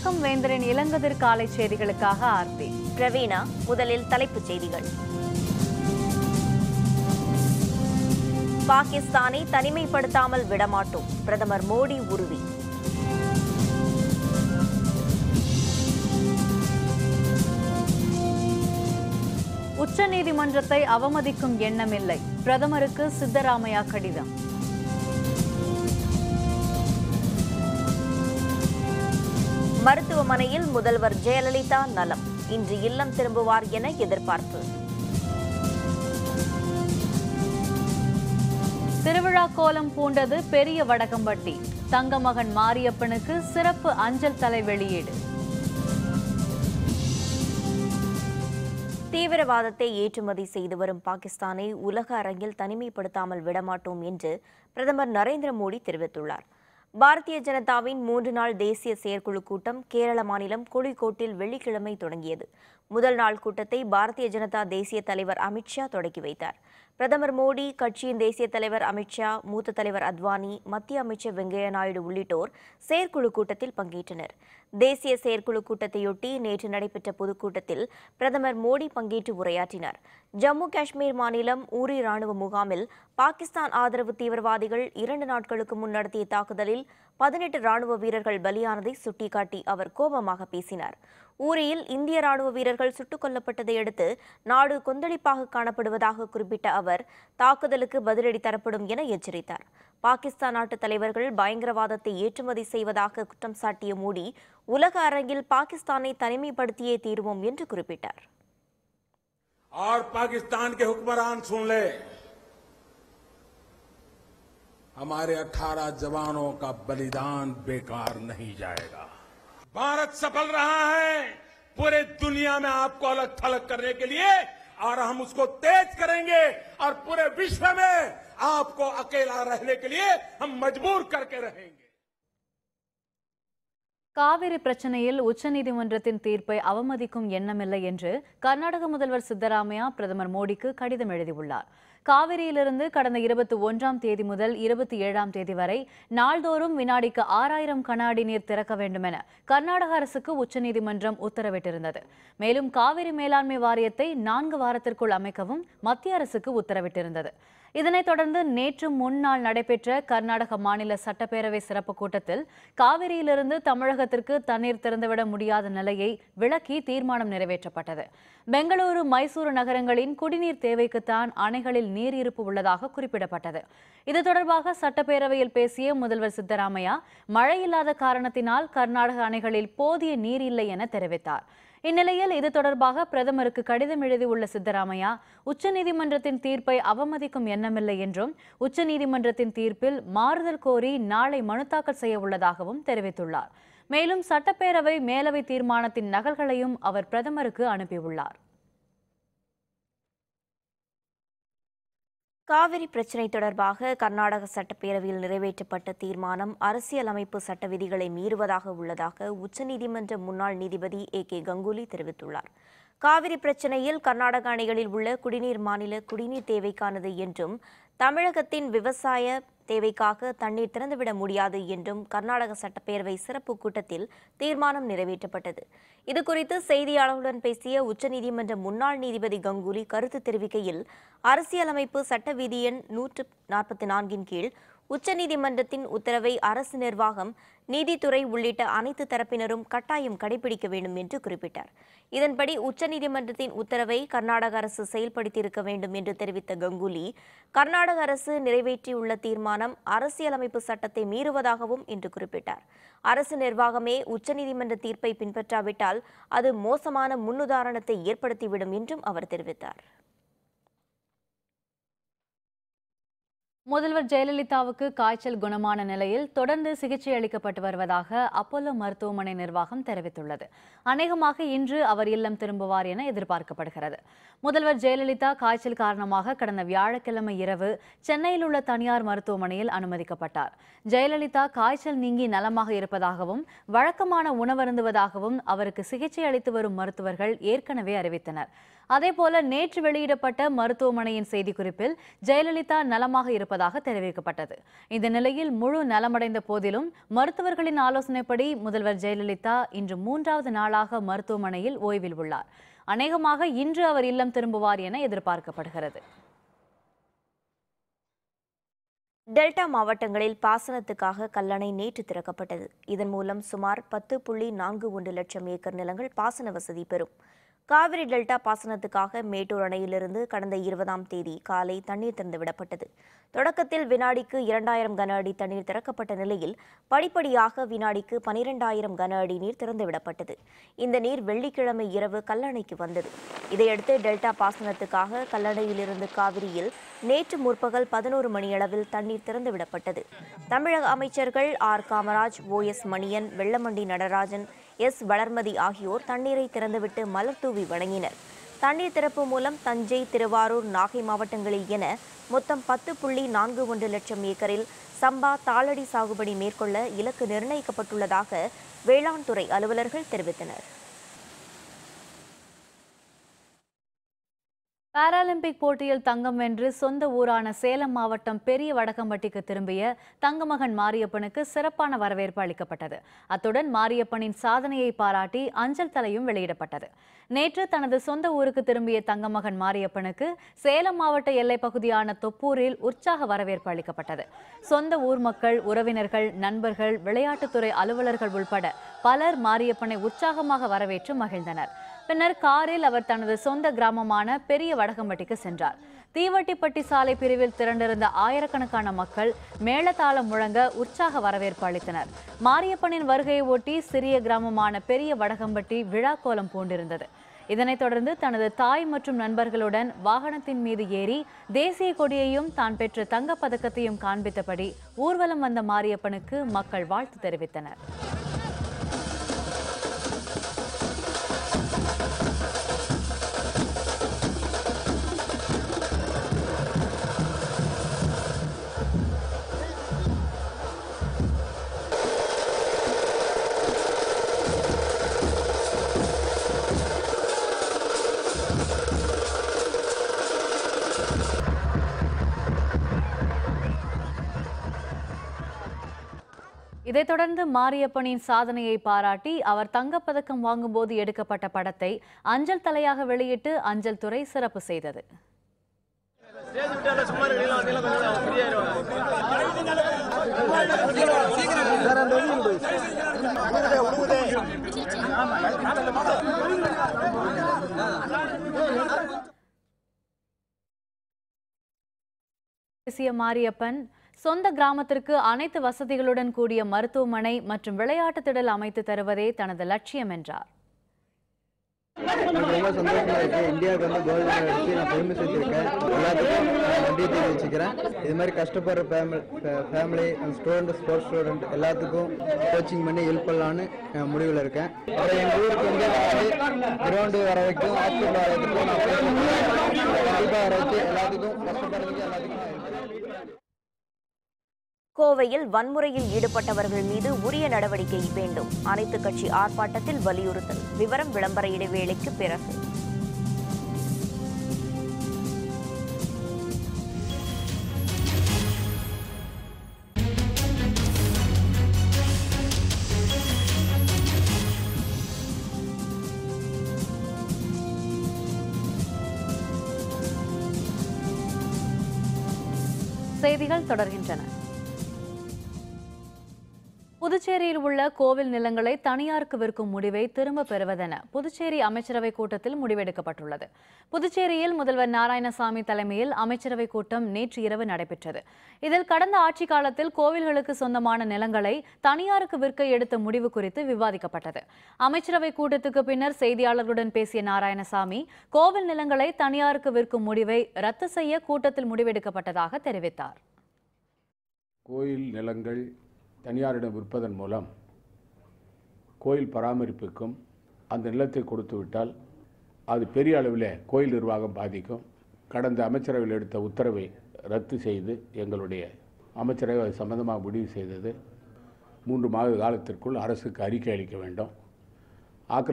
வணக்கம் வேந்தரின் இளங்கதிர் காலை செய்திகளுக்காக ஆர்த்தி பிரவீணா முதலில் தலைப்புச் செய்திகள் பாகிஸ்தானை தனிமைப்படுத்தாமல் விடமாட்டோம் பிரதமர் மோடி உறுதி உச்சநீதிமன்றத்தை அவமதிக்கும் எண்ணமில்லை பிரதமருக்கு சித்தராமையா கடிதம் மருத்துவமனையில் முதல்வர் ஜெயலலிதா நலம் இன்று இல்லம் திரும்புவார் என எதிர்பார்ப்பு திருவிழா கோலம் பூண்டது பெரிய வடகம்பட்டி தங்கமகன் மாரியப்பனுக்கு சிறப்பு அஞ்சல் தலை வெளியீடு தீவிரவாதத்தை ஏற்றுமதி செய்து வரும் பாகிஸ்தானை உலக அரங்கில் தனிமைப்படுத்தாமல் விடமாட்டோம் என்று பிரதமர் நரேந்திர மோடி தெரிவித்துள்ளார் பாரதிய ஜனதாவின் மூன்று நாள் தேசிய செயற்குழு கூட்டம் கேரள மாநிலம் கோழிக்கோட்டில் வெள்ளிக்கிழமை தொடங்கியது முதல் நாள் கூட்டத்தை பாரதிய ஜனதா தேசிய தலைவர் அமித்ஷா தொடங்கி வைத்தார் பிரதமர் மோடி கட்சியின் தேசிய தலைவர் அமித்ஷா மூத்த தலைவர் அத்வானி மத்திய அமைச்சர் வெங்கையா நாயுடு உள்ளிட்டோர் செயற்குழு கூட்டத்தில் பங்கேற்றனர் தேசிய செயற்குழு கூட்டத்தையொட்டி நேற்று நடைபெற்ற பொதுக்கூட்டத்தில் பிரதமர் மோடி பங்கேற்று உரையாற்றினார் ஜம்மு காஷ்மீர் மாநிலம் ஊரி ராணுவ முகாமில் பாகிஸ்தான் ஆதரவு தீவிரவாதிகள் இரண்டு நாட்களுக்கு முன் நடத்திய தாக்குதலில் பதினெட்டு ராணுவ வீரர்கள் பலியானதை சுட்டிக்காட்டி அவர் கோபமாக பேசினார் ஊரியில் இந்திய ராணுவ வீரர்கள் சுட்டுக் கொல்லப்பட்டதை அடுத்து நாடு கொந்தளிப்பாக காணப்படுவதாக குறிப்பிட்ட அவர் தாக்குதலுக்கு பதிலடி தரப்படும் என எச்சரித்தார் பாகிஸ்தான் நாட்டு தலைவர்கள் பயங்கரவாதத்தை ஏற்றுமதி செய்வதாக குற்றம் சாட்டிய மோடி உலக அரங்கில் பாகிஸ்தானை தனிமைப்படுத்தியே தீருவோம் என்று குறிப்பிட்டார் और पाकिस्तान के हुक्मरान सुन ले हमारे 18 जवानों का बलिदान बेकार नहीं जाएगा भारत सफल रहा है पूरे दुनिया में आपको अलग थलग करने के लिए और हम उसको तेज करेंगे और पूरे विश्व में आपको अकेला रहने के लिए हम मजबूर करके रहेंगे காவிரி பிரச்சனையில் உச்சநீதிமன்றத்தின் தீர்ப்பை அவமதிக்கும் எண்ணமில்லை என்று கர்நாடக முதல்வர் சித்தராமையா பிரதமர் மோடிக்கு கடிதம் எழுதியுள்ளார் காவிரியிலிருந்து கடந்த இருபத்தி ஒன்றாம் தேதி முதல் இருபத்தி ஏழாம் தேதி வரை நாள்தோறும் வினாடிக்கு ஆறாயிரம் கன அடி நீர் திறக்க வேண்டும் என கர்நாடக அரசுக்கு உச்சநீதிமன்றம் உத்தரவிட்டிருந்தது மேலும் காவிரி மேலாண்மை வாரியத்தை நான்கு வாரத்திற்குள் அமைக்கவும் மத்திய அரசுக்கு உத்தரவிட்டிருந்தது இதனைத் தொடர்ந்து நேற்று முன்னாள் நடைபெற்ற கர்நாடக மாநில சட்டப்பேரவை சிறப்பு கூட்டத்தில் காவிரியிலிருந்து தமிழகத்திற்கு தண்ணீர் திறந்துவிட முடியாத நிலையை விளக்கி தீர்மானம் நிறைவேற்றப்பட்டது பெங்களூரு மைசூரு நகரங்களின் குடிநீர் தேவைக்குத்தான் அணைகளில் நீர் இருப்பு உள்ளதாக குறிப்பிடப்பட்டது இது தொடர்பாக சட்டப்பேரவையில் பேசிய முதல்வர் சித்தராமையா மழை இல்லாத காரணத்தினால் கர்நாடக அணைகளில் போதிய நீர் இல்லை என தெரிவித்தார் இந்நிலையில் இது தொடர்பாக பிரதமருக்கு கடிதம் எழுதியுள்ள சித்தராமையா உச்சநீதிமன்றத்தின் தீர்ப்பை அவமதிக்கும் எண்ணமில்லை என்றும் உச்சநீதிமன்றத்தின் தீர்ப்பில் மாறுதல் கோரி நாளை மனு தாக்கல் செய்ய உள்ளதாகவும் தெரிவித்துள்ளார் மேலும் சட்டப்பேரவை மேலவை தீர்மானத்தின் நகல்களையும் அவர் பிரதமருக்கு அனுப்பியுள்ளார் காவிரி பிரச்சினை தொடர்பாக கர்நாடக சட்டப்பேரவையில் நிறைவேற்றப்பட்ட தீர்மானம் அரசியலமைப்பு சட்ட விதிகளை மீறுவதாக உள்ளதாக உச்சநீதிமன்ற முன்னாள் நீதிபதி ஏ கே கங்குலி தெரிவித்துள்ளார் காவிரி பிரச்சினையில் கர்நாடக அணைகளில் உள்ள குடிநீர் மாநில குடிநீர் தேவைக்கானது என்றும் தமிழகத்தின் விவசாய தேவைக்காக தண்ணீர் திறந்துவிட முடியாது என்றும் கர்நாடக சட்டப்பேரவை சிறப்பு கூட்டத்தில் தீர்மானம் நிறைவேற்றப்பட்டது இதுகுறித்து செய்தியாளர்களுடன் பேசிய உச்சநீதிமன்ற முன்னாள் நீதிபதி கங்குலி கருத்து தெரிவிக்கையில் அரசியலமைப்பு சட்ட விதி எண் நூற்று நாற்பத்தி நான்கின் கீழ் உச்சநீதிமன்றத்தின் உத்தரவை அரசு நிர்வாகம் நீதித்துறை உள்ளிட்ட அனைத்து தரப்பினரும் கட்டாயம் கடைபிடிக்க வேண்டும் என்று குறிப்பிட்டார் இதன்படி உச்சநீதிமன்றத்தின் உத்தரவை கர்நாடக அரசு செயல்படுத்தியிருக்க வேண்டும் என்று தெரிவித்த கங்குலி கர்நாடக அரசு நிறைவேற்றியுள்ள தீர்மானம் அரசியலமைப்பு சட்டத்தை மீறுவதாகவும் என்று குறிப்பிட்டார் அரசு நிர்வாகமே உச்சநீதிமன்ற தீர்ப்பை பின்பற்றாவிட்டால் அது மோசமான முன்னுதாரணத்தை ஏற்படுத்திவிடும் என்றும் அவர் தெரிவித்தார் முதல்வர் ஜெயலலிதாவுக்கு காய்ச்சல் குணமான நிலையில் தொடர்ந்து சிகிச்சை அளிக்கப்பட்டு வருவதாக அப்போலோ மருத்துவமனை நிர்வாகம் தெரிவித்துள்ளது அநேகமாக இன்று அவர் இல்லம் திரும்புவார் என எதிர்பார்க்கப்படுகிறது முதல்வர் ஜெயலலிதா காய்ச்சல் காரணமாக கடந்த வியாழக்கிழமை இரவு சென்னையில் உள்ள தனியார் மருத்துவமனையில் அனுமதிக்கப்பட்டார் ஜெயலலிதா காய்ச்சல் நீங்கி நலமாக இருப்பதாகவும் வழக்கமான உணவருந்துவதாகவும் அவருக்கு சிகிச்சை அளித்து வரும் மருத்துவர்கள் ஏற்கனவே அறிவித்தனர் அதேபோல நேற்று வெளியிடப்பட்ட மருத்துவமனையின் செய்திக்குறிப்பில் ஜெயலலிதா நலமாக இருப்பதாக இருப்பதாக தெரிவிக்கப்பட்டது இந்த நிலையில் முழு நலமடைந்த போதிலும் மருத்துவர்களின் ஆலோசனைப்படி முதல்வர் ஜெயலலிதா இன்று மூன்றாவது நாளாக மருத்துவமனையில் ஓய்வில் உள்ளார் அநேகமாக இன்று அவர் இல்லம் திரும்புவார் என எதிர்பார்க்கப்படுகிறது டெல்டா மாவட்டங்களில் பாசனத்துக்காக கல்லணை நேற்று திறக்கப்பட்டது இதன் மூலம் சுமார் பத்து புள்ளி நான்கு ஒன்று லட்சம் ஏக்கர் நிலங்கள் பாசன வசதி பெறும் காவிரி டெல்டா பாசனத்துக்காக மேட்டூர் அணையிலிருந்து கடந்த இருபதாம் தேதி காலை தண்ணீர் திறந்துவிடப்பட்டது தொடக்கத்தில் வினாடிக்கு இரண்டாயிரம் கன அடி தண்ணீர் திறக்கப்பட்ட நிலையில் படிப்படியாக வினாடிக்கு பனிரெண்டாயிரம் கன அடி நீர் திறந்துவிடப்பட்டது இந்த நீர் வெள்ளிக்கிழமை இரவு கல்லணைக்கு வந்தது இதையடுத்து டெல்டா பாசனத்துக்காக கல்லணையிலிருந்து காவிரியில் நேற்று முற்பகல் பதினோரு மணியளவில் தண்ணீர் திறந்துவிடப்பட்டது தமிழக அமைச்சர்கள் R Kamaraj O S Maniyan Vellamandi Natarajan S Valarmathi ஆகியோர் தண்ணீரை திறந்துவிட்டு மலர் தூவி வணங்கினர் தண்ணீர் திறப்பு மூலம் தஞ்சை திருவாரூர் நாகை மாவட்டங்களில் என மொத்தம் பத்து புள்ளி நான்கு ஒன்று லட்சம் ஏக்கரில் சம்பா தாளடி சாகுபடி மேற்கொள்ள இலக்கு நிர்ணயிக்கப்பட்டுள்ளதாக வேளாண் துறை அலுவலர்கள் தெரிவித்தனர் பாராலிம்பிக் போட்டியில் தங்கம் வென்று சொந்த ஊரான சேலம் மாவட்டம் பெரிய வடக்கம்பட்டிக்கு திரும்பிய தங்கமகன் மாரியப்பனுக்கு சிறப்பான வரவேற்பு அளிக்கப்பட்டது அத்துடன் மாரியப்பனின் சாதனையை பாராட்டி அஞ்சல் தலையும் வெளியிடப்பட்டது நேற்று தனது சொந்த ஊருக்கு திரும்பிய தங்கமகன் மாரியப்பனுக்கு சேலம் மாவட்ட எல்லைப் பகுதியான தொப்பூரில் உற்சாக வரவேற்பு அளிக்கப்பட்டது சொந்த ஊர் மக்கள் உறவினர்கள் நண்பர்கள் விளையாட்டுத்துறை அலுவலர்கள் உள்பட பலர் மாரியப்பனை உற்சாகமாக வரவேற்று மகிழ்ந்தனர் பின்னர் காரில் அவர் தனது சொந்த கிராமமான பெரிய வடகம்பட்டிக்கு சென்றார் தீவட்டிப்பட்டி சாலை பிரிவில் திரண்டிருந்த ஆயிரக்கணக்கான மக்கள் மேளதாளம் முழங்க உற்சாக வரவேற்பு அளித்தனர் மாரியப்பனின் வருகையை ஒட்டி சிறிய கிராமமான பெரிய வடகம்பட்டி விழா கோலம் பூண்டிருந்தது இதனைத் தொடர்ந்து தனது தாய் மற்றும் நண்பர்களுடன் வாகனத்தின் மீது ஏறி தேசிய கொடியையும் தான் பெற்ற தங்கப் பதக்கத்தையும் காண்பித்தபடி ஊர்வலம் வந்த மாரியப்பனுக்கு மக்கள் வாழ்த்து தெரிவித்தனர் இதைத் தொடர்ந்து மாரியப்பனின் சாதனையை பாராட்டி அவர் தங்கப்பதக்கம் வாங்கும்போது எடுக்கப்பட்ட படத்தை அஞ்சல் தலையாக வெளியிட்டு அஞ்சல் துறை சிறப்பு செய்தது பேசிய மாரியப்பன் சொந்த கிராமத்திற்கு அனைத்து வசதிகளுடன் கூடிய மருத்துவமனை மற்றும் விளையாட்டு திடல் அமைத்து தருவதே தனது லட்சியம் என்றார் எனக்கு ரொம்ப சந்தோஷமா இருக்கு இந்தியாவுக்கு வந்து கோல்டு மெடல் அடிச்சு நான் பெருமை சேர்த்திருக்கேன் எல்லாத்துக்கும் நான் நன்றியை தெரிவிச்சுக்கிறேன் இது மாதிரி கஷ்டப்படுற family family student sports student எல்லாத்துக்கும் கோச்சிங் பண்ணி ஹெல்ப் பண்ணலான்னு அஹ், முடிவில் இருக்கேன் அப்புறம் எங்கள் ஊருக்கு இந்தியாவில் வந்து கிரவுண்டு வர வைக்கும் ஹாஸ்பிட்டல் வர வைக்கும் நான் கண்டிப்பாக வர வச்சு எல்லாத்துக்கும் கஷ்டப்படுறதுக்கு எல்லாத்துக்கும் நான் help பண்ணுவேன். கோவையில் வன்முறையில் ஈடுபட்டவர்கள் மீது உரிய நடவடிக்கை வேண்டும் அனைத்து கட்சி ஆர்ப்பாட்டத்தில் வலியுறுத்தல் விவரம் விளம்பர இடைவேளைக்கு பிறகு செய்திகள் தொடர்கின்றன புதுச்சேரியில் உள்ள கோவில் நிலங்களை தனியாருக்கு விற்கும் முடிவை திரும்ப பெறுவதென புதுச்சேரி அமைச்சரவை கூட்டத்தில் முடிவெடுக்கப்பட்டுள்ளது புதுச்சேரியில் முதல்வர் நாராயணசாமி தலைமையில் அமைச்சரவை கூட்டம் நேற்று இரவு நடைபெற்றது இதில் கடந்த ஆட்சி காலத்தில் கோவில்களுக்கு சொந்தமான நிலங்களை தனியாருக்கு விற்க எடுத்த முடிவு குறித்து விவாதிக்கப்பட்டது அமைச்சரவை கூட்டத்துக்கு பின்னர் செய்தியாளர்களுடன் பேசிய நாராயணசாமி கோவில் நிலங்களை தனியாருக்கு விற்கும் முடிவை ரத்து செய்ய கூட்டத்தில் முடிவெடுக்கப்பட்டதாக தெரிவித்தார் கோயில் நிலங்கள் தனியாரிடம் விற்பதன் மூலம் கோயில் பராமரிப்புக்கும் அந்த நிலத்தை கொடுத்து விட்டால் அது பெரிய அளவில் கோயில் நிர்வாகம் பாதிக்கும் கடந்த அமைச்சரவையில் எடுத்த உத்தரவை ரத்து செய்து எங்களுடைய அமைச்சரவை அது சம்பந்தமாக முடிவு செய்தது மூன்று மாத காலத்திற்குள் அரசுக்கு அறிக்கை அளிக்க வேண்டும்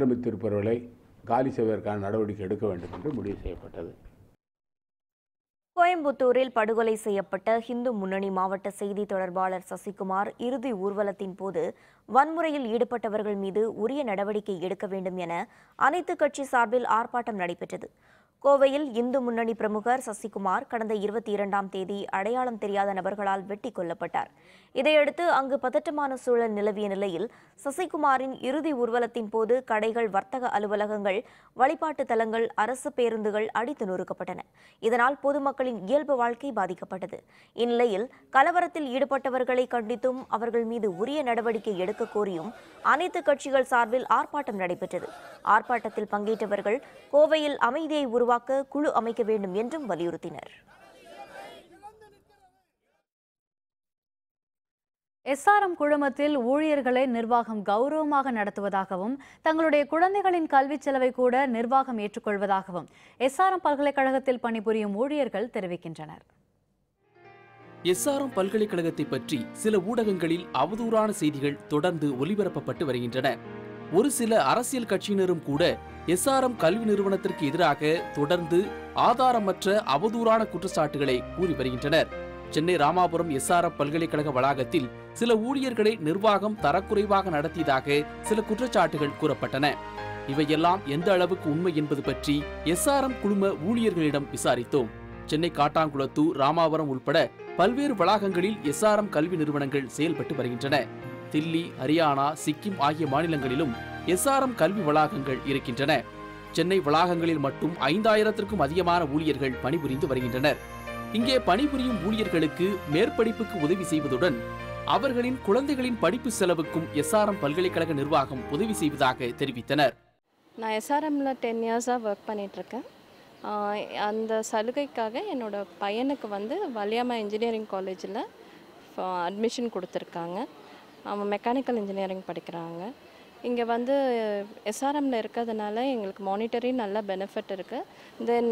ஆக்கிரமித்திருப்பவர்களை காலி செய்வதற்கான நடவடிக்கை எடுக்க வேண்டும் என்று முடிவு செய்யப்பட்டது கோயம்புத்தூரில் படுகொலை செய்யப்பட்ட ஹிந்து முன்னணி மாவட்ட செய்தி தொடர்பாளர் சசிகுமார் இறுதி ஊர்வலத்தின் போது வன்முறையில் ஈடுபட்டவர்கள் மீது உரிய நடவடிக்கை எடுக்க வேண்டும் என அனைத்து கட்சி சார்பில் ஆர்ப்பாட்டம் நடைபெற்றது கோவையில் இந்து முன்னணி பிரமுகர் சசிகுமார் கடந்த இருபத்தி இரண்டாம் தேதி அடையாளம் தெரியாத நபர்களால் வெட்டி கொல்லப்பட்டார் இதையடுத்து அங்கு பதட்டமான சூழல் நிலவிய நிலையில் சசிகுமாரின் இறுதி ஊர்வலத்தின் போது கடைகள் வர்த்தக அலுவலகங்கள் வழிபாட்டு தலங்கள் அரசு பேருந்துகள் அடித்து நொறுக்கப்பட்டன இதனால் பொதுமக்களின் இயல்பு வாழ்க்கை பாதிக்கப்பட்டது இந்நிலையில் கலவரத்தில் ஈடுபட்டவர்களை கண்டித்தும் அவர்கள் மீது உரிய நடவடிக்கை எடுக்க கோரியும் அனைத்து கட்சிகள் சார்பில் ஆர்ப்பாட்டம் நடைபெற்றது ஆர்ப்பாட்டத்தில் பங்கேற்றவர்கள் கோவையில் அமைதியை உருவாக்க குழு அமைக்க வேண்டும் என்றும் வலியுறுத்தினர் எஸ்ஆர்எம் குழுமத்தில் ஊழியர்களை நிர்வாகம் கௌரவமாக நடத்துவதாகவும் தங்களுடைய குழந்தைகளின் கல்விச் செலவை கூட நிர்வாகம் ஏற்றுக்கொள்வதாகவும் எஸ்ஆர்எம் பல்கலைக்கழகத்தில் பணிபுரியும் ஊழியர்கள் தெரிவிக்கின்றனர் எஸ்ஆர்எம் பல்கலைக்கழகத்தை பற்றி சில ஊடகங்களில் அவதூறான செய்திகள் தொடர்ந்து ஒலிபரப்பப்பட்டு வருகின்றன ஒரு சில அரசியல் கட்சியினரும் கூட எஸ்ஆர்எம் கல்வி நிறுவனத்திற்கு எதிராக தொடர்ந்து ஆதாரமற்ற அவதூறான குற்றச்சாட்டுகளை கூறி வருகின்றனர் சென்னை ராமாபுரம் எஸ்ஆர்எம் பல்கலைக்கழக வளாகத்தில் சில ஊழியர்களை நிர்வாகம் தரக்குறைவாக நடத்தியதாக சில குற்றச்சாட்டுகள் கூறப்பட்டன இவையெல்லாம் எந்த அளவுக்கு உண்மை என்பது பற்றி எஸ்ஆர்எம் குழும ஊழியர்களிடம் விசாரித்தோம் சென்னை காட்டாங்குளத்தூர் ராமாவரம் உள்பட பல்வேறு வளாகங்களில் எஸ்ஆர்எம் கல்வி நிறுவனங்கள் செயல்பட்டு வருகின்றன தில்லி ஹரியானா சிக்கிம் ஆகிய மாநிலங்களிலும் எஸ்ஆர்எம் கல்வி வளாகங்கள் இருக்கின்றன சென்னை வளாகங்களில் மட்டும் ஐந்தாயிரத்திற்கும் அதிகமான ஊழியர்கள் பணிபுரிந்து வருகின்றனர் இங்கே பணிபுரியும் ஊழியர்களுக்கு மேற்படிப்புக்கு உதவி செய்வதுடன் அவர்களின் குழந்தைகளின் படிப்பு செலவுக்கும் எஸ்ஆர்எம் பல்கலைக்கழக நிர்வாகம் உதவி செய்வதாக தெரிவித்தனர் நான் எஸ்ஆர்எம்ல டென் இயர்ஸாக ஒர்க் பண்ணிகிட்ருக்கேன் அந்த சலுகைக்காக என்னோட பையனுக்கு வந்து வலியாமா இன்ஜினியரிங் காலேஜில் அட்மிஷன் கொடுத்துருக்காங்க அவன் மெக்கானிக்கல் இன்ஜினியரிங் படிக்கிறாங்க இங்கே வந்து எஸ்ஆர்எம்ல இருக்கிறதுனால எங்களுக்கு மானிட்டரி நல்ல பெனிஃபிட் இருக்குது தென்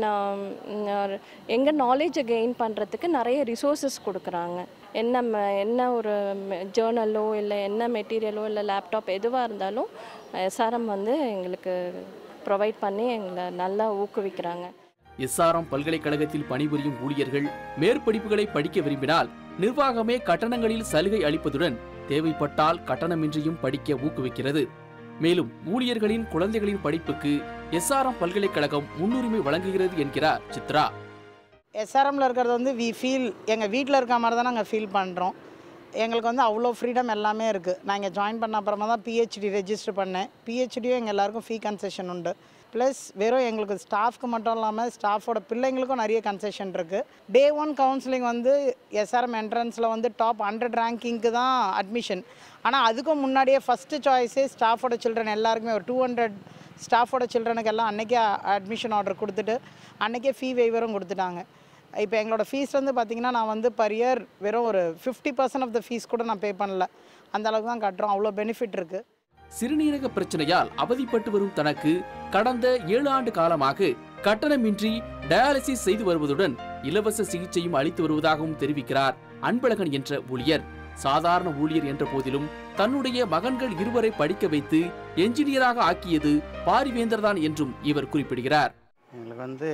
எங்கள் நாலேஜை கெயின் பண்ணுறதுக்கு நிறைய ரிசோர்ஸஸ் கொடுக்குறாங்க என்ன ம- என்ன ஒரு ஜேர்னலோ இல்லை என்ன மெட்டீரியலோ இல்லை லேப்டாப் எதுவாக இருந்தாலும் எஸ்ஆர்எம் வந்து எங்களுக்கு ப்ரொவைட் பண்ணி எங்களை நல்லா ஊக்குவிக்கிறாங்க எஸ்ஆர்எம் பல்கலைக்கழகத்தில் பணிபுரியும் ஊழியர்கள் மேற்படிப்புகளை படிக்க விரும்பினால் நிர்வாகமே கட்டணங்களில் சலுகை அளிப்பதுடன் தேவைப்பட்டால் கட்டணமின்றியும் படிக்க ஊக்குவிக்கிறது மேலும் ஊழியர்களின் குழந்தைகளின் படிப்புக்கு எஸ்ஆர்எம் பல்கலைக்கழகம் முன்னுரிமை வழங்குகிறது என்கிறார் சித்ரா எஸ்ஆர்எம்ல இருக்கிறது வந்து வி ஃபீல் எங்கள் வீட்டில் இருக்க மாதிரி தான் நாங்கள் ஃபீல் பண்ணுறோம் எங்களுக்கு வந்து அவ்வளோ ஃப்ரீடம் எல்லாமே இருக்குது நான் இங்கே ஜாயின் பண்ண அப்புறமா தான் பிஹெச்டி ரெஜிஸ்டர் பண்ணேன் பிஹெச்டியும் எங்கள் எல்லாருக்கும் ஃபீ கன்செஷன் உண்டு ப்ளஸ் வெறும் எங்களுக்கு ஸ்டாஃப்க்கு மட்டும் இல்லாமல் ஸ்டாஃபோட பிள்ளைங்களுக்கும் நிறைய கன்செஷன் இருக்குது டே ஒன் கவுன்சிலிங் வந்து எஸ்ஆர்எம் என்ட்ரன்ஸில் வந்து டாப் ஹண்ட்ரட் ரேங்கிங்க்கு தான் அட்மிஷன் ஆனால் அதுக்கும் முன்னாடியே ஃபஸ்ட்டு சாய்ஸே ஸ்டாஃபோட சில்ட்ரன் எல்லாருக்குமே ஒரு டூ ஹண்ட்ரட் ஸ்டாஃபோட சில்ட்ரனுக்கு எல்லாம் அன்றைக்கே அட்மிஷன் ஆர்டர் கொடுத்துட்டு அன்றைக்கே ஃபீ வெய்வரும் கொடுத்துட்டாங்க இப்போ எங்களோட ஃபீஸ் வந்து பார்த்தீங்கன்னா நான் வந்து பர் இயர் வெறும் ஒரு fifty percent of the fees கூட நான் பே பண்ணல அந்த அளவுக்கு தான் கட்டுறோம் அவ்வளோ பெனிஃபிட் இருக்குது சிறுநீரக பிரச்சனையால் அவதிப்பட்டு வரும் தனக்கு கடந்த ஏழு ஆண்டு காலமாக கட்டணமின்றி டயாலிசிஸ் செய்து வருவதுடன் இலவச சிகிச்சையும் அளித்து வருவதாகவும் தெரிவிக்கிறார் அன்பழகன் என்ற ஊழியர் சாதாரண ஊழியர் என்ற போதிலும் தன்னுடைய மகன்கள் இருவரை படிக்க வைத்து என்ஜினியராக ஆக்கியது பாரிவேந்தர் தான் என்றும் இவர் குறிப்பிடுகிறார் எங்களுக்கு வந்து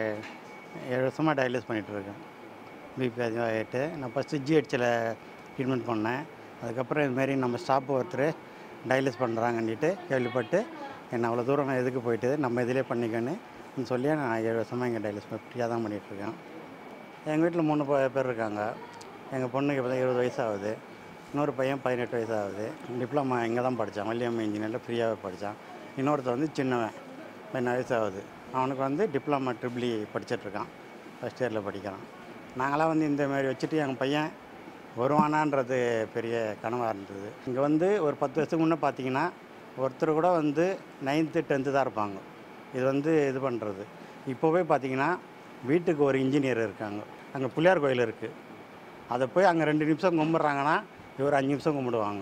ஏழு வருஷமாக டயாலிஸ் பண்ணிகிட்ருக்கேன் பிபி அதிகமாகிட்டு நான் ஃபஸ்ட்டு ஜிஹெச்சில் ட்ரீட்மெண்ட் பண்ணேன் அதுக்கப்புறம் இதுமாரி நம்ம ஸ்டாப் ஒருத்தர் டயாலிஸ் பண்ணுறாங்கன்னுட்டு கேள்விப்பட்டு என்ன அவ்வளோ தூரம் நான் எதுக்கு போயிட்டு நம்ம இதிலே பண்ணிக்கன்னு சொல்லி நான் ஏழு வருஷமாக இங்கே டயாலிஸ் ஃப்ரீயாக தான் பண்ணிகிட்ருக்கேன் எங்கள் வீட்டில் மூணு பே- பேர் இருக்காங்க எங்கள் பொண்ணுக்கு இப்போ தான் இருபது வயசு ஆகுது இன்னொரு பையன் பதினெட்டு வயசு ஆகுது டிப்ளமா இங்கே தான் படித்தான் வள்ளியம்மை இன்ஜினியரில் ஃப்ரீயாகவே படித்தான் இன்னொருத்தர் வந்து சின்னவன் பதினாறு வயசு ஆகுது அவனுக்கு வந்து டிப்ளமா ட்ரிபிளி படிச்சிட்ருக்கான் ஃபஸ்ட் இயரில் படிக்கிறான் நாங்களாம் வந்து இந்த மாதிரி வச்சுட்டு எங்கள் பையன் வருவானான்றது பெரிய கனவாக இருந்தது இங்கே வந்து ஒரு பத்து வருஷத்துக்கு முன்னே பார்த்தீங்கன்னா ஒருத்தர் கூட வந்து நைன்த்து டென்த்து தான் இருப்பாங்க இது வந்து இது பண்ணுறது இப்போவே பார்த்தீங்கன்னா வீட்டுக்கு ஒரு இன்ஜினியர் இருக்காங்க அங்கே பிள்ளையார் கோயில் இருக்குது அதை போய் அங்கே ரெண்டு நிமிஷம் கும்பிட்றாங்கன்னா இவர் அஞ்சு நிமிஷம் கும்பிடுவாங்க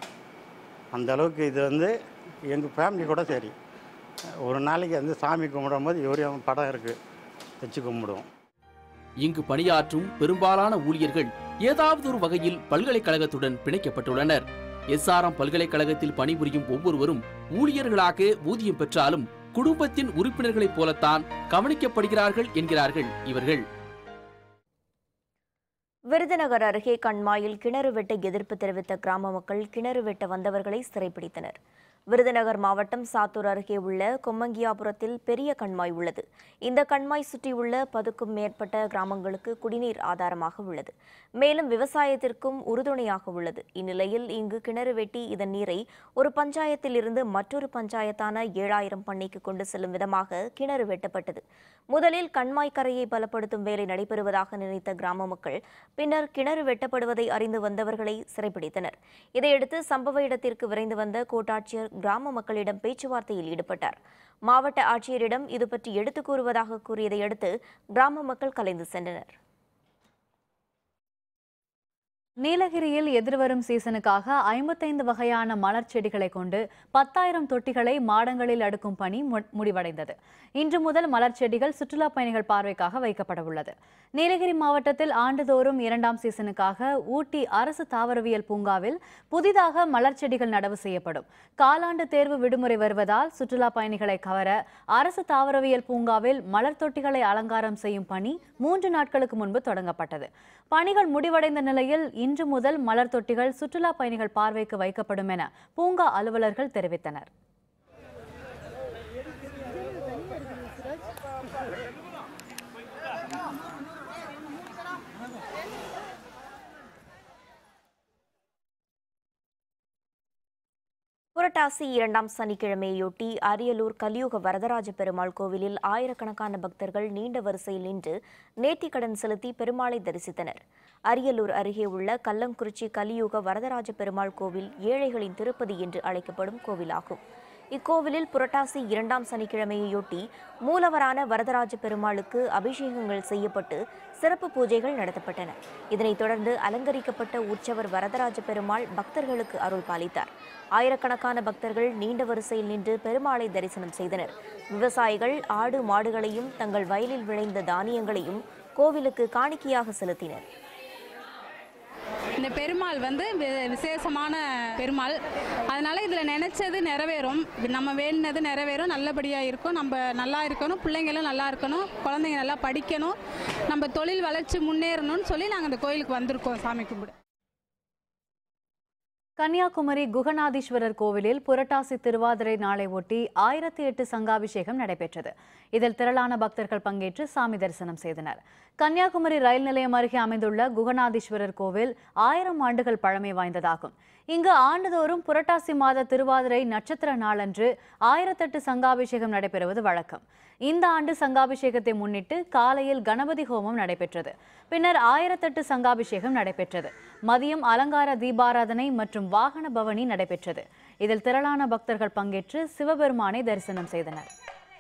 அந்த அளவுக்கு இது வந்து எங்கள் ஃபேமிலி கூட சரி ஒரு நாளைக்கு வந்து சாமி கும்பிடும்போது இவரையும் படம் இருக்குது வச்சு கும்பிடுவோம் இங்கு பணியாற்றும் பெரும்பாலான ஊழியர்கள் ஏதாவது ஒரு வகையில் பல்கலைக்கழகத்துடன் பிணைக்கப்பட்டுள்ளனர் எஸ்ஆர்எம் பல்கலைக்கழகத்தில் பணிபுரியும் ஒவ்வொருவரும் ஊழியர்களாக ஊதியம் பெற்றாலும் குடும்பத்தின் உறுப்பினர்களைப் போலத்தான் கவனிக்கப்படுகிறார்கள் என்கிறார்கள் இவர்கள் விருதுநகர் அருகே கண்மாயில் கிணறு வெட்ட எதிர்ப்பு தெரிவித்த கிராம மக்கள் கிணறு வெட்ட வந்தவர்களை சிறைப்பிடித்தனர் விருதுநகர் மாவட்டம் சாத்தூர் அருகே உள்ள கொம்மங்கியாபுரத்தில் பெரிய கண்மாய் உள்ளது இந்த கண்மாய் சுற்றியுள்ள பதுக்கும் மேற்பட்ட கிராமங்களுக்கு குடிநீர் ஆதாரமாக உள்ளது மேலும் விவசாயத்திற்கும் உறுதுணையாக உள்ளது இந்நிலையில் இங்கு கிணறு வெட்டி இதன் நீரை ஒரு பஞ்சாயத்தில் இருந்து மற்றொரு பஞ்சாயத்தான ஏழாயிரம் பண்ணைக்கு கொண்டு செல்லும் விதமாக கிணறு வெட்டப்பட்டது முதலில் கண்மாய் கரையை பலப்படுத்தும் வேலை நடைபெறுவதாக நினைத்த கிராம மக்கள் பின்னர் கிணறு வெட்டப்படுவதை அறிந்து வந்தவர்களை சிறைப்பிடித்தனர் இதையடுத்து சம்பவ இடத்திற்கு விரைந்து வந்த கோட்டாட்சியர் கிராம மக்களிடம் பேச்சுவார்த்தையில் ஈடுபட்டார் மாவட்ட ஆட்சியரிடம் இது பற்றி எடுத்துக் கூறுவதாக கூறியதை அடுத்து கிராம மக்கள் கலைந்து சென்றனர் நீலகிரியில் எதிர்வரும் சீசனுக்காக ஐம்பத்தைந்து வகையான மலர் செடிகளை கொண்டு பத்தாயிரம் தொட்டிகளை மாடங்களில் அடுக்கும் பணி மு- முடிவடைந்தது இன்று முதல் மலர் செடிகள் சுற்றுலா பயணிகள் பார்வைக்காக வைக்கப்பட உள்ளது நீலகிரி மாவட்டத்தில் ஆண்டுதோறும் இரண்டாம் சீசனுக்காக ஊட்டி அரசு தாவரவியல் பூங்காவில் புதிதாக மலர் செடிகள் நடவு செய்யப்படும் காலாண்டு தேர்வு விடுமுறை வருவதால் சுற்றுலா பயணிகளை கவர அரசு தாவரவியல் பூங்காவில் மலர் தொட்டிகளை அலங்காரம் செய்யும் பணி மூன்று நாட்களுக்கு முன்பு தொடங்கப்பட்டது பணிகள் முடிவடைந்த நிலையில் இன்று முதல் மலர் தொட்டிகள் சுற்றுலா பயணிகள் பார்வைக்கு வைக்கப்படும் என பூங்கா அலுவலர்கள் தெரிவித்தனர் புரட்டாசி இரண்டாம் சனிக்கிழமையொட்டி அரியலூர் கலியுக வரதராஜ பெருமாள் கோவிலில் ஆயிரக்கணக்கான பக்தர்கள் நீண்ட வரிசையில் நின்று நேர்த்திக்கடன் செலுத்தி பெருமாளை தரிசித்தனர் அரியலூர் அருகே உள்ள கல்லங்குறிச்சி கலியுக வரதராஜ பெருமாள் கோவில் ஏழைகளின் திருப்பதி என்று அழைக்கப்படும் கோவிலாகும் இக்கோவிலில் புரட்டாசி இரண்டாம் சனிக்கிழமையொட்டி மூலவரான வரதராஜ பெருமாளுக்கு அபிஷேகங்கள் செய்யப்பட்டு சிறப்பு பூஜைகள் நடத்தப்பட்டன இதனைத் தொடர்ந்து அலங்கரிக்கப்பட்ட உற்சவர் வரதராஜ பெருமாள் பக்தர்களுக்கு அருள் பாலித்தார் ஆயிரக்கணக்கான பக்தர்கள் நீண்ட வரிசையில் நின்று பெருமாளை தரிசனம் செய்தனர் விவசாயிகள் ஆடு மாடுகளையும் தங்கள் வயலில் விளைந்த தானியங்களையும் கோவிலுக்கு காணிக்கையாக செலுத்தினர் இந்த பெருமாள் வந்து வி- விசேஷமான பெருமாள் அதனால இதில் நினைச்சது நிறைவேறும் நம்ம வேண்டினது நிறைவேறும் நல்லபடியாக இருக்கும் நம்ம நல்லா இருக்கணும் பிள்ளைங்களும் நல்லா இருக்கணும் குழந்தைங்க நல்லா படிக்கணும் நம்ம தொழில் வளர்ச்சி முன்னேறணும்னு சொல்லி நாங்கள் இந்த கோயிலுக்கு வந்திருக்கோம் சாமி கும்பிட கன்னியாகுமரி குகநாதீஸ்வரர் கோவிலில் புரட்டாசி திருவாதிரை நாளை ஒட்டி ஆயிரத்தி எட்டு சங்காபிஷேகம் நடைபெற்றது இதில் திரளான பக்தர்கள் பங்கேற்று சாமி தரிசனம் செய்தனர் கன்னியாகுமரி ரயில் நிலையம் அருகே அமைந்துள்ள குகநாதீஸ்வரர் கோவில் ஆயிரம் ஆண்டுகள் பழமை வாய்ந்ததாகும் இங்கு ஆண்டுதோறும் புரட்டாசி மாத திருவாதிரை நட்சத்திர நாளன்று ஆயிரத்தெட்டு சங்காபிஷேகம் நடைபெறுவது வழக்கம் இந்த ஆண்டு சங்காபிஷேகத்தை முன்னிட்டு காலையில் கணபதி ஹோமம் நடைபெற்றது பின்னர் ஆயிரத்தெட்டு சங்காபிஷேகம் நடைபெற்றது மதியம் அலங்கார தீபாராதனை மற்றும் வாகன பவனி நடைபெற்றது இதில் திரளான பக்தர்கள் பங்கேற்று சிவபெருமானை தரிசனம் செய்தனர்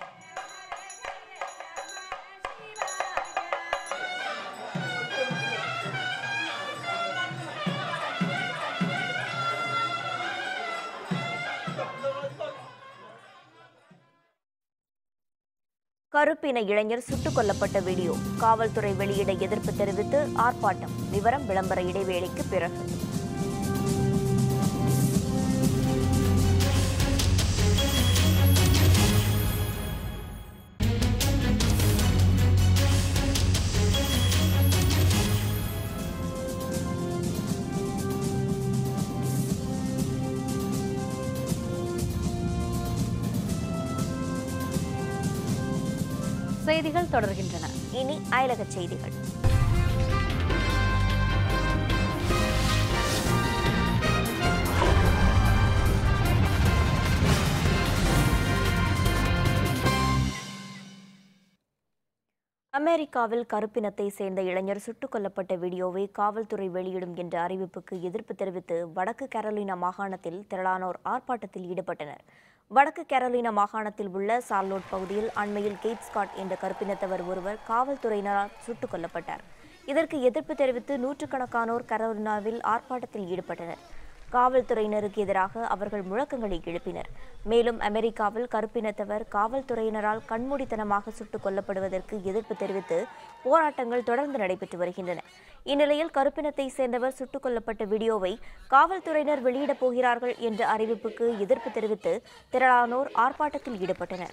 கருப்பின இளைஞர் சுட்டுக் கொல்லப்பட்ட வீடியோ காவல்துறை வெளியிட எதிர்ப்பு தெரிவித்து ஆர்ப்பாட்டம் விவரம் விளம்பர இடைவேளைக்கு பிறகு செய்திகள் தொடர்கின்றன இனி அயலக செய்திகள் அமெரிக்காவில் கருப்பினத்தை சேர்ந்த இளைஞர் சுட்டுக் கொல்லப்பட்ட வீடியோவை காவல்துறை வெளியிடும் என்ற அறிவிப்புக்கு எதிர்ப்பு தெரிவித்து வடக்கு கரோலினா மாகாணத்தில் திரளானோர் ஆர்ப்பாட்டத்தில் ஈடுபட்டனர் வடக்கு கரோலினா மாகாணத்தில் உள்ள சார்லோட் பகுதியில் அண்மையில் கேட் ஸ்காட் என்ற கருப்பினத்தவர் ஒருவர் காவல்துறையினரால் சுட்டுக் கொல்லப்பட்டார் இதற்கு எதிர்ப்பு தெரிவித்து நூற்றுக்கணக்கானோர் கரோலினாவில் ஆர்ப்பாட்டத்தில் ஈடுபட்டனர் காவல்துறையினருக்கு எதிராக அவர்கள் முழக்கங்களை எழுப்பினர் மேலும் அமெரிக்காவில் கருப்பினத்தவர் காவல்துறையினரால் கண்மூடித்தனமாக சுட்டுக் கொல்லப்படுவதற்கு எதிர்ப்பு தெரிவித்து போராட்டங்கள் தொடர்ந்து நடைபெற்று வருகின்றன இந்நிலையில் கருப்பினத்தை சேர்ந்தவர் சுட்டுக் கொல்லப்பட்ட வீடியோவை காவல்துறையினர் வெளியிடப் போகிறார்கள் என்ற அறிவிப்புக்கு எதிர்ப்பு தெரிவித்து திரளானோர் ஆர்ப்பாட்டத்தில் ஈடுபட்டனர்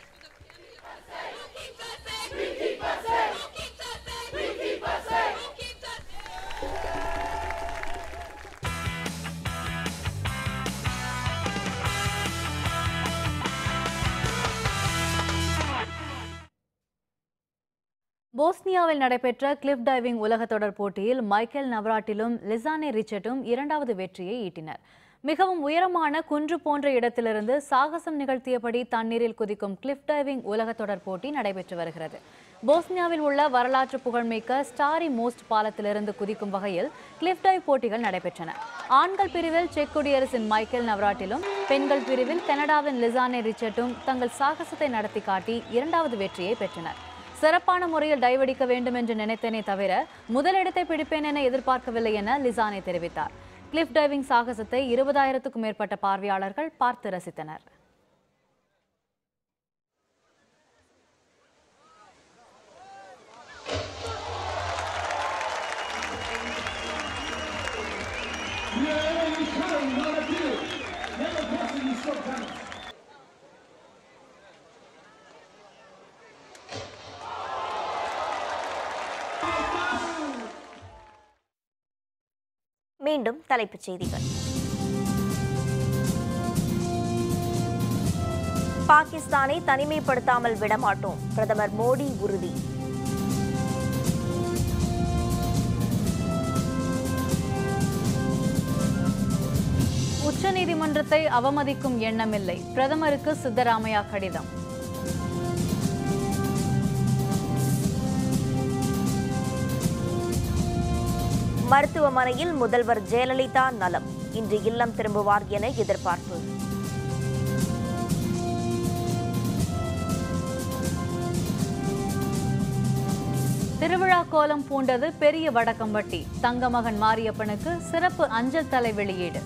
போஸ்னியாவில் நடைபெற்ற கிளிஃப் டைவிங் உலக தொடர் போட்டியில் மைக்கேல் நவராட்டிலும் லிசானே ரிச்சர்டும் இரண்டாவது வெற்றியை ஈட்டினர் மிகவும் உயரமான குன்று போன்ற இடத்திலிருந்து சாகசம் நிகழ்த்தியபடி தண்ணீரில் குதிக்கும் கிளிஃப் டைவிங் உலக தொடர் போட்டி நடைபெற்று வருகிறது போஸ்னியாவில் உள்ள வரலாற்று புகழ்மிக்க ஸ்டாரி மோஸ்ட் பாலத்திலிருந்து குதிக்கும் வகையில் கிளிஃப் டைவ் போட்டிகள் நடைபெற்றன ஆண்கள் பிரிவில் செக் குடியரசின் மைக்கேல் நவராட்டிலும் பெண்கள் பிரிவில் கனடாவின் லிசானே ரிச்சர்டும் தங்கள் சாகசத்தை நடத்தி காட்டி இரண்டாவது வெற்றியை பெற்றனர் சிறப்பான முறையில் டைவடிக்க வேண்டும் என்று நினைத்தேனே தவிர முதலிடத்தை பிடிப்பேன் என எதிர்பார்க்கவில்லை என லிசானே தெரிவித்தார் கிளிஃப் டைவிங் சாகசத்தை இருபதாயிரத்துக்கும் மேற்பட்ட பார்வையாளர்கள் பார்த்து ரசித்தனர் மீண்டும் தலைப்புச் செய்திகள் பாகிஸ்தானை தனிமைப்படுத்தாமல் விடமாட்டோம் பிரதமர் மோடி உறுதி உச்சநீதிமன்றத்தை அவமதிக்கும் எண்ணமில்லை பிரதமருக்கு சித்தராமையா கடிதம் மருத்துவமனையில் முதல்வர் ஜெயலலிதா நலம் இன்று இல்லம் திரும்புவார் என எதிர்பார்ப்பு திருவிழா கோலம் பூண்டது பெரிய வடக்கம்பட்டி தங்கமகன் மாரியப்பனுக்கு சிறப்பு அஞ்சல் தலை வெளியீடு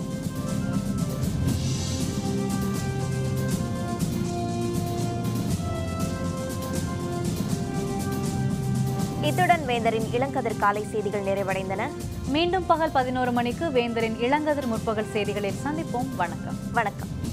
இத்துடன் வேந்தரின் இளங்கதிர் காலை செய்திகள் நிறைவடைந்தன மீண்டும் பகல் பதினோரு மணிக்கு வேந்தரின் இளங்கதிர் முற்பகல் செய்திகளில் சந்திப்போம் வணக்கம் வணக்கம்